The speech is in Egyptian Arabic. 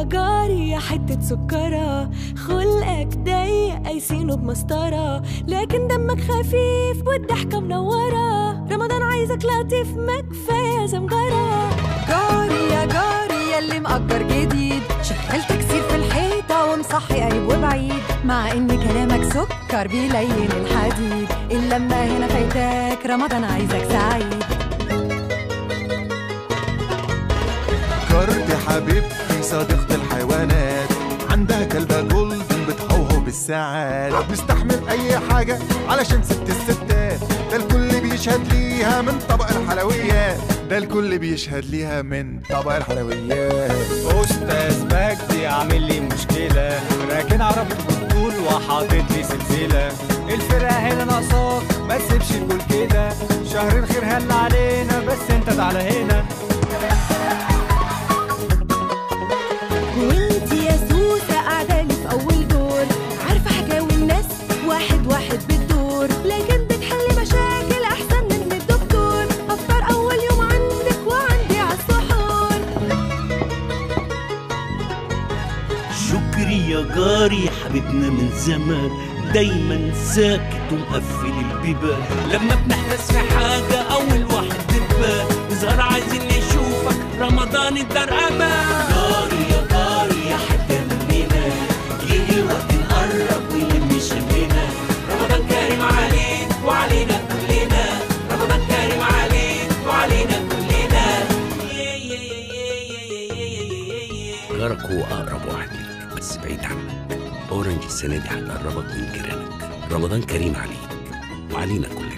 يا جاري يا حتة سكرة خلقك ضيق قايسينه بمسطرة لكن دمك خفيف والضحكة منورة رمضان عايزك لطيف ما كفاية زمجرة جاري يا جاري يلي مأجر جديد شغال تكسير في الحيطة ومصحي قريب وبعيد مع إن كلامك سكر بيلين الحديد اللمة هنا فايتاك رمضان عايزك سعيد كارد حبيبتي صديقة الحيوانات عندها كلبة جولدن بتهوهو بالساعات بتستحمل أي حاجة علشان ست الستات ده الكل بيشهد ليها من طبق الحلويات ده الكل بيشهد ليها من طبق الحلويات استاذ مجدي عامل لي مشكله راكن عربيه بالطول وحاطط لي سلسله الفرقه هنا ناقصاك ما تسيبش الجول كده شهر الخير هل علينا بس انت تعالى هنا وانت يا سوسة قاعدة لي في أول دور عارفة حكاوي الناس واحد واحد بالدور لكن بتحلي مشاكل أحسن من الدكتور أفطر أول يوم عندك وعندي عالسحور شكري يا جاري حبيبنا من زمان دايما ساكت ومقفل البيبان لما بنحتس في حاجة أول واحد تبان إظهار عايزين نشوفك رمضان الدار أمان جاري يا جاري يا حتة مننا يجي الوقت نقرب ونلم شمنا رمضان كريم عليك وعلينا كلنا رمضان كريم عليك وعلينا كلنا جارك هو أقرب واحد ليك بس بعيد عنك أورنج السنة دي هتقربك من جيرانك رمضان كريم عليك وعلينا كلنا